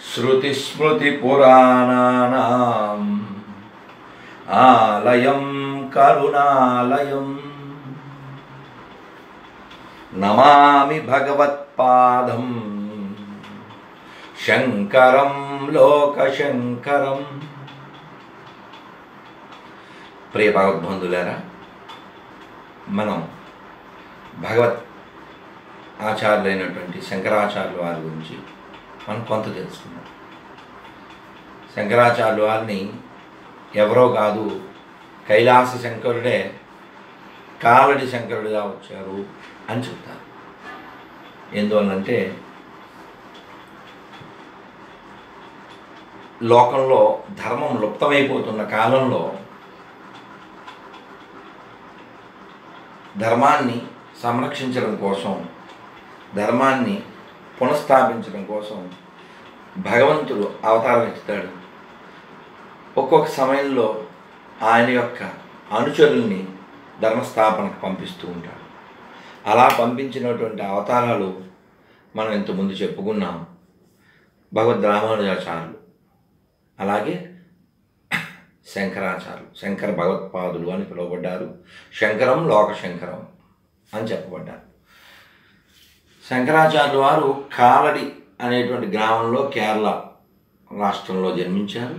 శృతిస్మృతిపురాణానాం ఆలయం కరుణాలయం నమామి భగవత్పాదం శంకరం లోకశంకరం ప్రియ భగవద్బంధులారా మనం భగవత్ ఆచార్యులైనటువంటి శంకరాచార్యుల వారి గురించి మనం కొంత తెలుసుకున్నాం శంకరాచార్యుల వారిని ఎవరో కాదు కైలాస శంకరుడే కాలడి శంకరుడిగా వచ్చారు అని చెప్తారు ఎందువల్లంటే లోకంలో ధర్మం లుప్తమైపోతున్న కాలంలో ధర్మాన్ని సంరక్షించడం కోసం ధర్మాన్ని పునఃస్థాపించడం కోసం భగవంతుడు అవతారం ఎత్తుతాడు ఒక్కొక్క సమయంలో ఆయన యొక్క అనుచరుల్ని ధర్మస్థాపనకు పంపిస్తూ ఉంటాడు అలా పంపించినటువంటి అవతారాలు మనం ఇంతకుముందు చెప్పుకున్నాం భగవద్ రామానుజాచార్యులు అలాగే శంకరాచార్యులు శంకర భగవత్పాదులు అని పిలువబడ్డారు శంకరం లోక శంకరం అని చెప్పబడ్డారు శంకరాచార్యుల వారు కాలడి అనేటువంటి గ్రామంలో కేరళ రాష్ట్రంలో జన్మించారు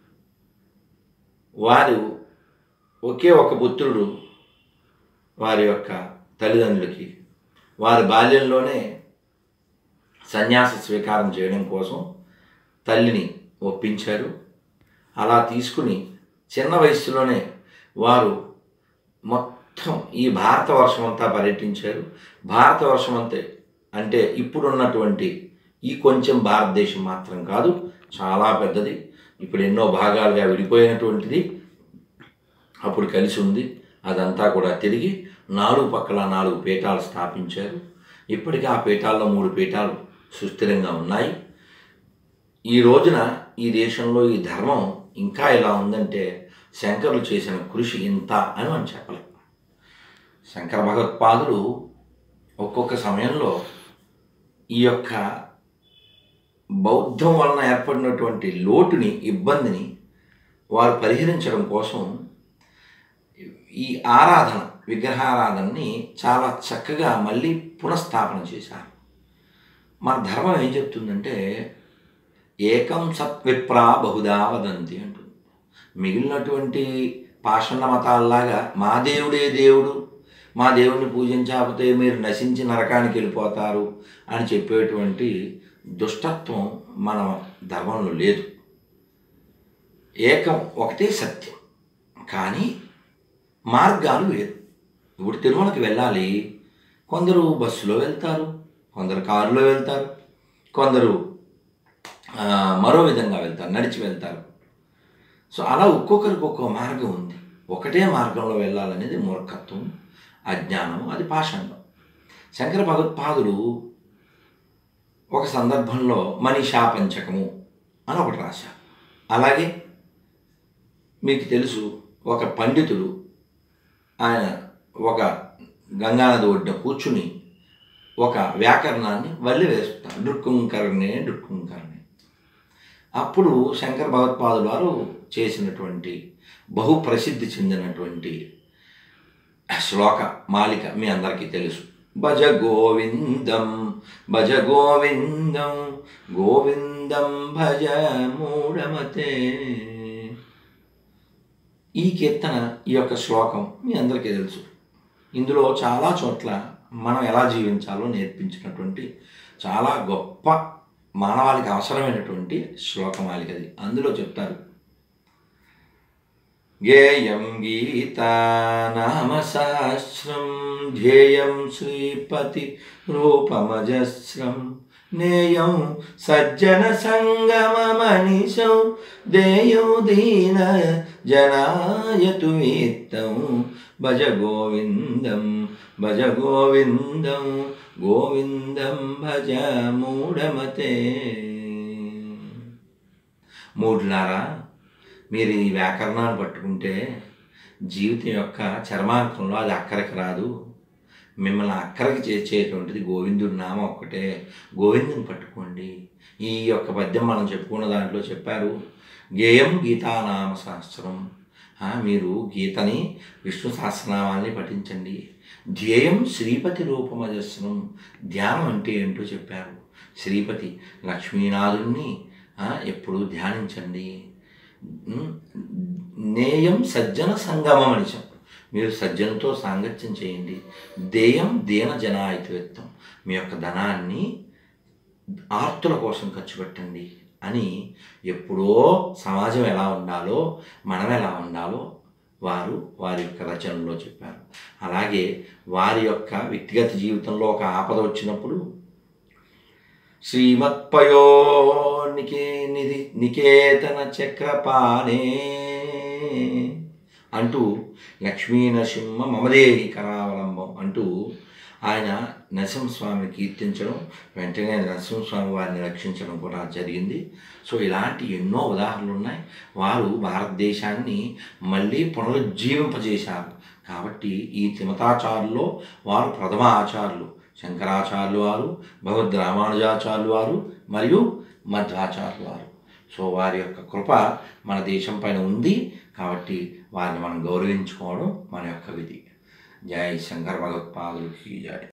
వారు ఒకే ఒక పుత్రుడు వారి యొక్క తల్లిదండ్రులకి వారి బాల్యంలోనే సన్యాస స్వీకారం చేయడం కోసం తల్లిని ఒప్పించారు అలా తీసుకుని చిన్న వయసులోనే వారు మొత్తం ఈ భారతవర్షం అంతా పర్యటించారు భారతవర్షం అంతే అంటే ఇప్పుడున్నటువంటి ఈ కొంచెం భారతదేశం మాత్రం కాదు చాలా పెద్దది ఇప్పుడు ఎన్నో భాగాలుగా విడిపోయినటువంటిది అప్పుడు కలిసి ఉంది అదంతా కూడా తిరిగి నాలుగు పక్కల నాలుగు పీఠాలు స్థాపించారు ఇప్పటికీ ఆ పీఠాల్లో మూడు పీఠాలు సుస్థిరంగా ఉన్నాయి ఈ రోజున ఈ దేశంలో ఈ ధర్మం ఇంకా ఎలా ఉందంటే శంకరులు చేసిన కృషి ఇంత అని మనం చెప్పలేం శంకర భగవత్పాదులు ఒక్కొక్క సమయంలో ఈ యొక్క బౌద్ధం వలన ఏర్పడినటువంటి లోటుని ఇబ్బందిని వారు పరిహరించడం కోసం ఈ ఆరాధన విగ్రహారాధనని చాలా చక్కగా మళ్ళీ పునఃస్థాపన చేశారు మన ధర్మం ఏం చెప్తుందంటే ఏకం సత్విప్రా బహుదా వదంతి అంటుంది మిగిలినటువంటి పాషండ మతాల్లాగా మా దేవుడే దేవుడు మా దేవుడిని పూజించకపోతే మీరు నశించి నరకానికి వెళ్ళిపోతారు అని చెప్పేటువంటి దుష్టత్వం మన ధర్మంలో లేదు ఏకం ఒకటే సత్యం కానీ మార్గాలు వేరు ఇప్పుడు తిరుమలకి వెళ్ళాలి కొందరు బస్సులో వెళ్తారు కొందరు కారులో వెళ్తారు కొందరు ఆ, మరో విధంగా వెళ్తారు నడిచి వెళ్తారు సో అలా ఒక్కొక్కరికి ఒక్కో మార్గం ఉంది ఒకటే మార్గంలో వెళ్ళాలనేది మూర్ఖత్వం అజ్ఞానం అది పాషండం శంకర భగవత్పాదులు ఒక సందర్భంలో మనీషా పంచకము అని ఒకటి రాశారు అలాగే మీకు తెలుసు ఒక పండితుడు ఆయన ఒక గంగానది ఒడ్డున కూర్చుని ఒక వ్యాకరణాన్ని వల్లి వేస్తాడు డుక్కుంకరణే డుక్కుంకరణే అప్పుడు శంకర భగవత్పాదుల వారు చేసినటువంటి బహు ప్రసిద్ధి చెందినటువంటి శ్లోక మాలిక మీ అందరికీ తెలుసు భజ గోవిందం భజ గోవిందం గోవిందం భజ మూఢమతే ఈ కీర్తన ఈ యొక్క శ్లోకం మీ అందరికీ తెలుసు ఇందులో చాలా చోట్ల మనం ఎలా జీవించాలో నేర్పించినటువంటి చాలా గొప్ప మానవాళికి అవసరమైనటువంటి శ్లోకమాలికది అందులో చెప్తారు గేయం గీతానామశాస్త్రం ధ్యేయం శ్రీపతి రూపమజస్రం నేయం సజ్జన సంగమమనిశం దేయం దీన జనాయతు వీత్తం భజ గోవిందం భజ గోవిందం గోవిందం భజ మూఢమతే మూఢులారా మీరు ఈ వ్యాకరణాన్ని పట్టుకుంటే జీవితం యొక్క చర్మాంకంలో అది అక్కడికి రాదు మిమ్మల్ని అక్కడికి చేర్చేటువంటిది గోవిందుడి నామం ఒక్కటే గోవిందుని పట్టుకోండి ఈ యొక్క పద్యం మనం చెప్పుకున్న దాంట్లో చెప్పారు గేయం గీతానామ శాస్త్రం ఆ, మీరు గీతని విష్ణు సహస్రనామాల్ని పఠించండి ధ్యేయం శ్రీపతి రూపమజస్సునం ధ్యానం అంటే ఏంటో చెప్పారు శ్రీపతి లక్ష్మీనాథుణ్ణి ఆ, ఎప్పుడూ ధ్యానించండి ఉమ్, నేయం సజ్జన సంగమం అని చెప్పు మీరు సజ్జనతో సాంగత్యం చేయండి దేయం దీన జనాయితవిత్తం మీ యొక్క ధనాన్ని ఆర్తుల కోసం ఖర్చు పెట్టండి అని ఎప్పుడో సమాజం ఎలా ఉండాలో మనం ఎలా ఉండాలో వారు వారి యొక్క రచనలో చెప్పారు అలాగే వారి యొక్క వ్యక్తిగత జీవితంలో ఒక ఆపద వచ్చినప్పుడు శ్రీమత్పయో నికే నిధి నికేతన చక్రపాణే అంటూ లక్ష్మీ నరసింహ మమదేహి కరావలంబం అంటూ ఆయన నరసింహస్వామిని కీర్తించడం వెంటనే నరసింహస్వామి వారిని రక్షించడం కూడా జరిగింది సో ఇలాంటి ఎన్నో ఉదాహరణలు ఉన్నాయి వారు భారతదేశాన్ని మళ్ళీ పునరుజ్జీవింపజేశారు కాబట్టి ఈ తిమతాచారులో వారు ప్రథమ ఆచార్యులు శంకరాచార్యులు వారు భగవద్ రామానుజాచార్యులు వారు మరియు మధ్వాచార్యులు వారు సో వారి యొక్క కృప మన దేశం పైన ఉంది కాబట్టి వారిని మనం గౌరవించుకోవడం మన యొక్క విధి జై శంకర్ భగవత్పాదులకి జై